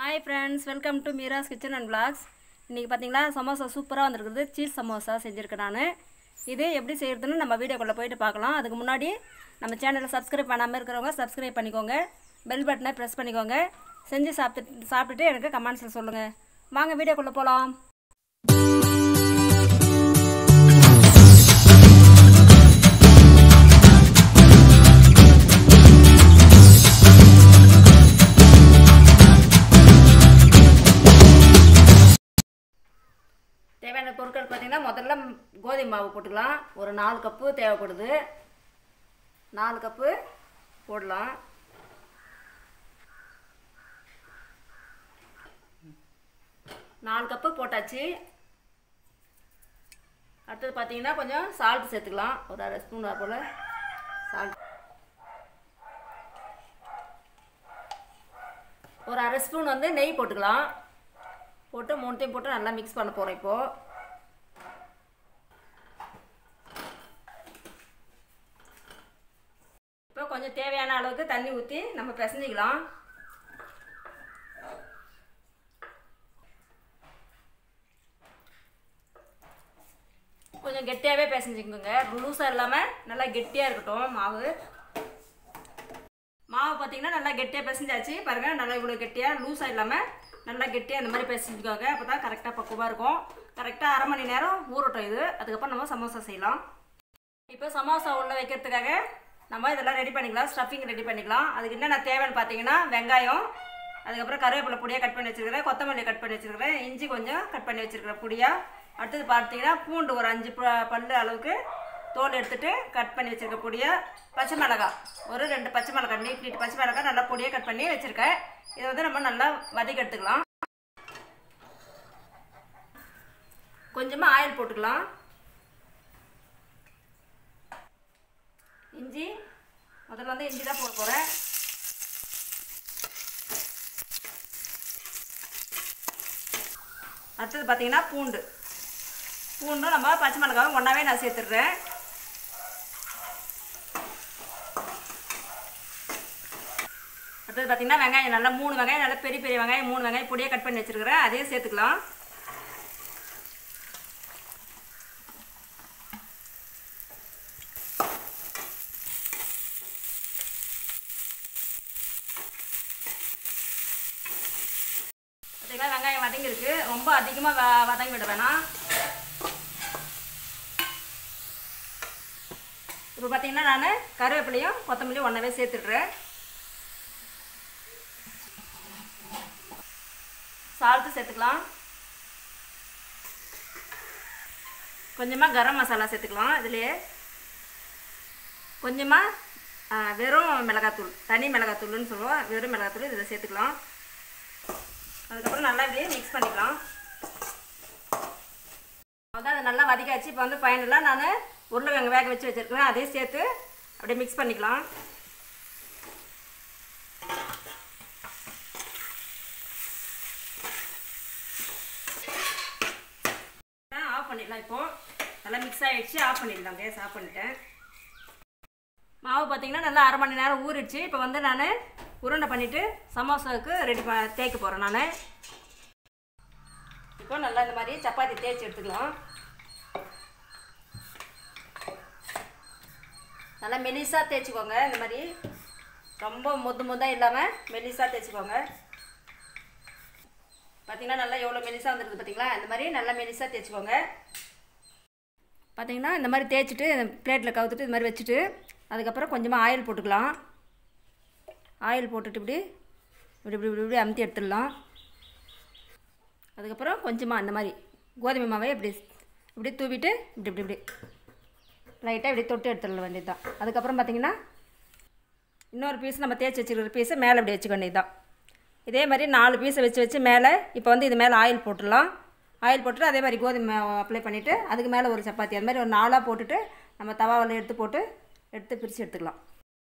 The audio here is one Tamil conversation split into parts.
hi friends welcome to Meera's kitchen and vlogs இன்றைக்கி பார்த்தீங்களா சமோசா சூப்பராக வந்திருக்குது சீஸ் சமோசா செஞ்சுருக்கேன் நான் இது எப்படி செய்கிறதுன்னு நம்ம வீடியோக்குள்ளே போயிட்டு பார்க்கலாம் அதுக்கு முன்னாடி நம்ம சேனலை சப்ஸ்கிரைப் பண்ணாமல் இருக்கிறவங்க சப்ஸ்கிரைப் பண்ணிக்கோங்க பெல் பட்டனை ப்ரெஸ் பண்ணிக்கோங்க செஞ்சு சாப்பிட்டு சாப்பிட்டுட்டு எனக்கு கமெண்ட்ஸில் சொல்லுங்கள் வாங்க வீடியோக்குள்ளே போகலாம் தேவையான பொருட்கள் பார்த்தீங்கன்னா முதல்ல கோதுமை மாவு போட்டுக்கலாம் ஒரு நாலு கப்பு தேவைப்படுது நாலு கப்பு போடலாம் நாலு கப்பு போட்டாச்சு அடுத்தது பார்த்தீங்கன்னா கொஞ்சம் சால்ட் சேர்த்துக்கலாம் ஒரு அரை ஸ்பூன் போல் சால்ட் ஒரு அரை ஸ்பூன் வந்து நெய் போட்டுக்கலாம் போட்டு மூணுத்தையும் போட்டு நல்லா மிக்ஸ் பண்ண போகிறோம் இப்போது இப்போ கொஞ்சம் தேவையான அளவுக்கு தண்ணி ஊற்றி நம்ம பிசைஞ்சிக்கலாம் கொஞ்சம் கெட்டியாகவே பிசைஞ்சிக்கோங்க லூஸாக இல்லாமல் நல்லா கெட்டியாக இருக்கட்டும் மாவு மாவு பார்த்தீங்கன்னா நல்லா கெட்டியாக பிசைஞ்சாச்சு பாருங்கள் நல்லா இவ்வளோ கெட்டியாக லூஸாக இல்லாமல் நல்லா கெட்டியாக அந்த மாதிரி பிசைஞ்சுக்கோங்க அப்போ தான் கரெக்டாக பக்குவமாக இருக்கும் கரெக்டாக அரை மணி நேரம் ஊறட்டும் இது அதுக்கப்புறம் நம்ம சமோசா செய்யலாம் இப்போ சமோசா உள்ள வைக்கிறதுக்காக நம்ம இதெல்லாம் ரெடி பண்ணிக்கலாம் ஸ்டஃபிங் ரெடி பண்ணிக்கலாம் அதுக்கு என்னென்ன தேவைன்னு பார்த்தீங்கன்னா வெங்காயம் அதுக்கப்புறம் கருவேப்பிலை பொடியாக கட் பண்ணி வச்சுருக்கிறேன் கொத்தமல்லி கட் பண்ணி வச்சுருக்கிறேன் இஞ்சி கொஞ்சம் கட் பண்ணி வச்சுருக்கிறேன் பொடியாக அடுத்தது பார்த்தீங்கன்னா பூண்டு ஒரு அஞ்சு ப- பல்லு அளவுக்கு தோல் எடுத்துட்டு கட் பண்ணி வச்சுருக்க பொடியாக பச்சை மிளகாய் ஒரு ரெண்டு பச்சை மிளகாய் நீட் நீட் பச்சை மிளகாய் நல்லா பொடியாக கட் பண்ணி வச்சுருக்கேன் இதை வந்து நம்ம நல்லா வதக்கி எடுத்துக்கலாம் கொஞ்சமாக ஆயில் போட்டுக்கலாம் இஞ்சி முதல்ல வந்து இஞ்சி தான் போட போகிறேன் அடுத்தது பார்த்தீங்கன்னா பூண்டு பூண்டும் நம்ம பச்சை மிளகாவும் ஒன்றாவே நான் சேர்த்துடுறேன் அடுத்தது பார்த்தீங்கன்னா வெங்காயம் நல்லா மூணு வெங்காயம் நல்லா பெரிய பெரிய வெங்காயம் மூணு வெங்காயம் பொடியாக கட் பண்ணி வச்சுருக்கிறேன் அதையும் சேர்த்துக்கலாம் பார்த்தீங்களா வெங்காயம் வதங்கிருக்கு ரொம்ப அதிகமாக வ வதங்கி விட வேணாம் இப்போ பார்த்தீங்கன்னா நான் கருவேப்பிலையும் கொத்தமல்லியும் ஒன்றாவே சேர்த்துடுறேன் சால்ட்டு சேர்த்துக்கலாம் கொஞ்சமாக கரம் மசாலா சேர்த்துக்கலாம் இதுலேயே கொஞ்சமாக வெறும் மிளகாத்தூள் தனி மிளகாத்தூள்னு சொல்லுவோம் வெறும் மிளகாத்தூள் இதில் சேர்த்துக்கலாம் அதுக்கப்புறம் நல்லா இப்படியே மிக்ஸ் பண்ணிக்கலாம் அதான் அது நல்லா வதக்காச்சு இப்போ வந்து ஃபைனலாக நான் உருளைக்கிழங்கு வேக வச்சு வச்சுருக்கேன் அதையும் சேர்த்து அப்படியே மிக்ஸ் பண்ணிக்கலாம் ஆஃப் பண்ணிடலாம் இப்போ நல்லா மிக்ஸ் ஆகிடுச்சு ஆஃப் பண்ணிடலாம் கேஸ் ஆஃப் பண்ணிட்டேன் மாவு பார்த்தீங்கன்னா நல்லா அரை மணி நேரம் ஊறிடுச்சு இப்போ வந்து நான் உருண்டை பண்ணிவிட்டு சமோசாவுக்கு ரெடி ப தேய்க்க போகிறேன் நான் இப்போ நல்லா இந்த மாதிரி சப்பாத்தி தேய்ச்சி எடுத்துக்கலாம் நல்லா மெலிசாக தேய்ச்சிக்கோங்க இந்த மாதிரி ரொம்ப முத்து முத்தாக இல்லாமல் மெலிசாக தேய்ச்சிக்கோங்க பார்த்தீங்கன்னா நல்லா எவ்வளோ மெலிசாக வந்துருக்குது பார்த்தீங்களா இந்த மாதிரி நல்லா மெலிசாக தேய்ச்சிக்கோங்க பார்த்தீங்கன்னா இந்த மாதிரி தேய்ச்சிட்டு பிளேட்டில் கவுத்துட்டு இது மாதிரி வச்சுட்டு அதுக்கப்புறம் கொஞ்சமாக ஆயில் போட்டுக்கலாம் ஆயில் போட்டுட்டு இப்படி இப்படி இப்படி இப்படி இப்படி அமுத்தி எடுத்துடலாம் அதுக்கப்புறம் கொஞ்சமாக அந்த மாதிரி கோதுமை மாவை இப்படி இப்படி தூவிட்டு இப்படி இப்படி இப்படி லைட்டாக இப்படி தொட்டு எடுத்துட வேண்டியது தான் அதுக்கப்புறம் பார்த்தீங்கன்னா இன்னொரு பீஸ் நம்ம தேய்ச்சி வச்சுருக்கிற பீஸை மேலே இப்படி வச்சுக்க வேண்டியது தான் இதே மாதிரி நாலு பீஸை வச்சு வச்சு மேலே இப்போ வந்து இது மேலே ஆயில் போட்டுடலாம் ஆயில் போட்டுட்டு அதே மாதிரி கோதுமை அப்ளை பண்ணிவிட்டு அதுக்கு மேலே ஒரு சப்பாத்தி அது மாதிரி ஒரு நாலாக போட்டுட்டு நம்ம தவாவில் எடுத்து போட்டு எடுத்து பிரித்து எடுத்துக்கலாம்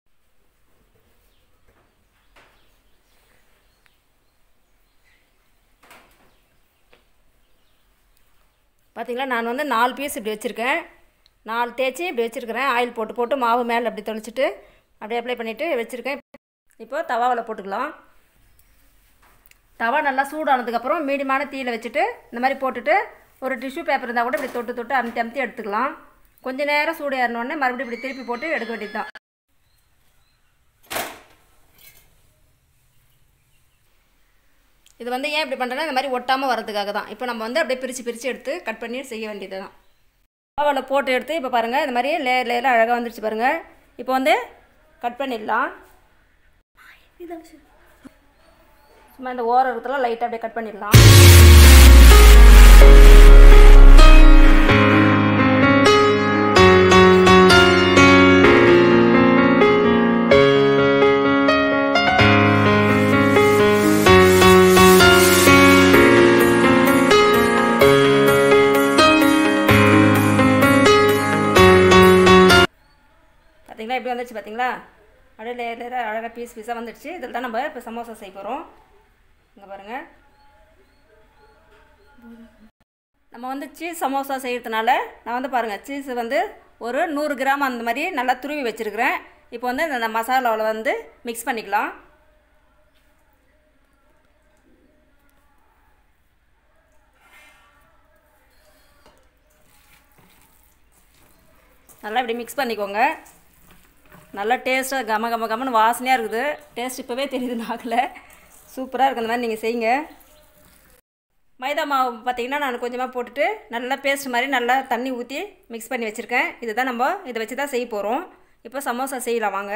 பார்த்தீங்களா நான் வந்து நாலு பீஸ் இப்படி வச்சுருக்கேன் நாலு தேய்ச்சி இப்படி வச்சுருக்கிறேன் ஆயில் போட்டு போட்டு மாவு மேலே அப்படி தொளிச்சிட்டு அப்படியே அப்ளை பண்ணிவிட்டு வச்சுருக்கேன் இப்போ தவாவில் போட்டுக்கலாம் தவா நல்லா சூடானதுக்கப்புறம் மீடியமான தீயில் வச்சுட்டு இந்த மாதிரி போட்டுட்டு ஒரு டிஷ்யூ பேப்பர் இருந்தால் கூட இப்படி தொட்டு தொட்டு அமுத்தி அமுத்தி எடுத்துக்கலாம் கொஞ்ச நேரம் சூடு ஏறினோடனே மறுபடியும் இப்படி திருப்பி போட்டு எடுக்க வேண்டியது தான் இது வந்து ஏன் இப்படி பண்ணுறேன்னா இந்த மாதிரி ஒட்டாமல் வரதுக்காக தான் இப்போ நம்ம வந்து அப்படியே பிரித்து பிரித்து எடுத்து கட் பண்ணி செய்ய வேண்டியது தான் மாவில் போட்டு எடுத்து இப்போ பாருங்கள் இந்த மாதிரி லேயர் லேயராக அழகாக வந்துருச்சு பாருங்கள் இப்போ வந்து கட் பண்ணிடலாம் சும்மா இந்த ஓரத்தில் லைட்டாக அப்படியே கட் பண்ணிடலாம் பார்த்தீங்களா எப்படி வந்துடுச்சு பார்த்தீங்களா அப்படியே லேயர் லேயராக அழகாக பீஸ் பீஸாக வந்துடுச்சு இதில் தான் நம்ம இப்போ சமோசா செய்ய போகிறோம் இங்கே பாருங்கள் நம்ம வந்து சீஸ் சமோசா செய்கிறதுனால நான் வந்து பாருங்கள் சீஸ் வந்து ஒரு நூறு கிராம் அந்த மாதிரி நல்லா துருவி வச்சுருக்கிறேன் இப்போ வந்து இந்த மசாலாவில் வந்து மிக்ஸ் பண்ணிக்கலாம் நல்லா இப்படி மிக்ஸ் பண்ணிக்கோங்க நல்லா டேஸ்ட்டாக கம கம கமன்னு வாசனையாக இருக்குது டேஸ்ட் இப்போவே தெரியுது நாக்கில் சூப்பராக இருக்குது அந்த மாதிரி நீங்கள் செய்யுங்க மைதா மாவு பார்த்தீங்கன்னா நான் கொஞ்சமாக போட்டுட்டு நல்லா பேஸ்ட் மாதிரி நல்லா தண்ணி ஊற்றி மிக்ஸ் பண்ணி வச்சுருக்கேன் இதுதான் நம்ம இதை வச்சு தான் செய்ய போகிறோம் இப்போ சமோசா செய்யலாம் வாங்க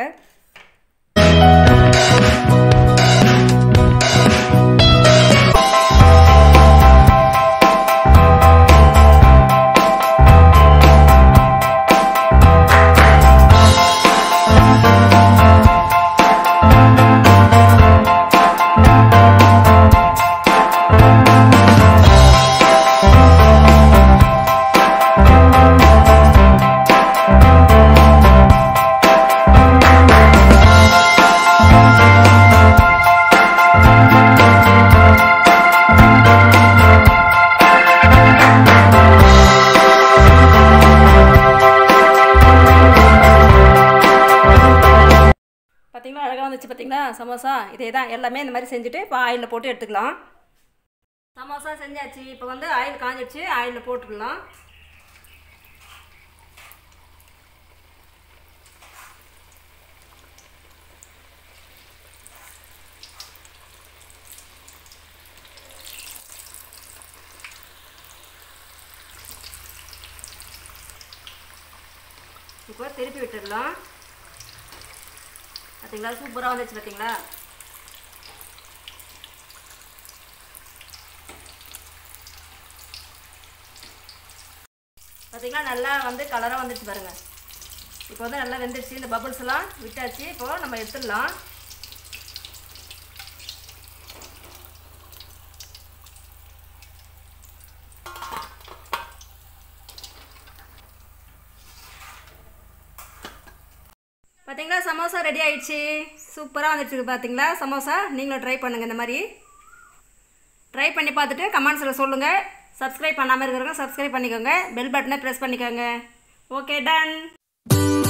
பார்த்தீங்களா அழகாக வந்துச்சு பார்த்தீங்களா சமோசா இதே தான் எல்லாமே இந்த மாதிரி செஞ்சுட்டு இப்போ ஆயிலில் போட்டு எடுத்துக்கலாம் சமோசா செஞ்சாச்சு இப்போ வந்து ஆயில் காஞ்சிடுச்சு ஆயிலில் போட்டுக்கலாம் இப்போ திருப்பி விட்டுடலாம் பார்த்தீங்களா சூப்பராக வந்துச்சு பார்த்தீங்களா பார்த்தீங்களா நல்லா வந்து கலராக வந்துச்சு பாருங்க இப்போ வந்து நல்லா வெந்துடுச்சு இந்த பபிள்ஸ் எல்லாம் விட்டாச்சு இப்போ நம்ம எடுத்துடலாம் பார்த்தீங்களா சமோசா ரெடி ஆயிடுச்சு சூப்பராக வந்துடுச்சு பார்த்தீங்களா சமோசா நீங்களும் ட்ரை பண்ணுங்கள் இந்த மாதிரி ட்ரை பண்ணி பார்த்துட்டு கமெண்ட்ஸில் சொல்லுங்கள் சப்ஸ்கிரைப் பண்ணாமல் இருக்கிறவங்க சப்ஸ்கிரைப் பண்ணிக்கோங்க பெல் பட்டனை ப்ரெஸ் பண்ணிக்கோங்க ஓகே டன்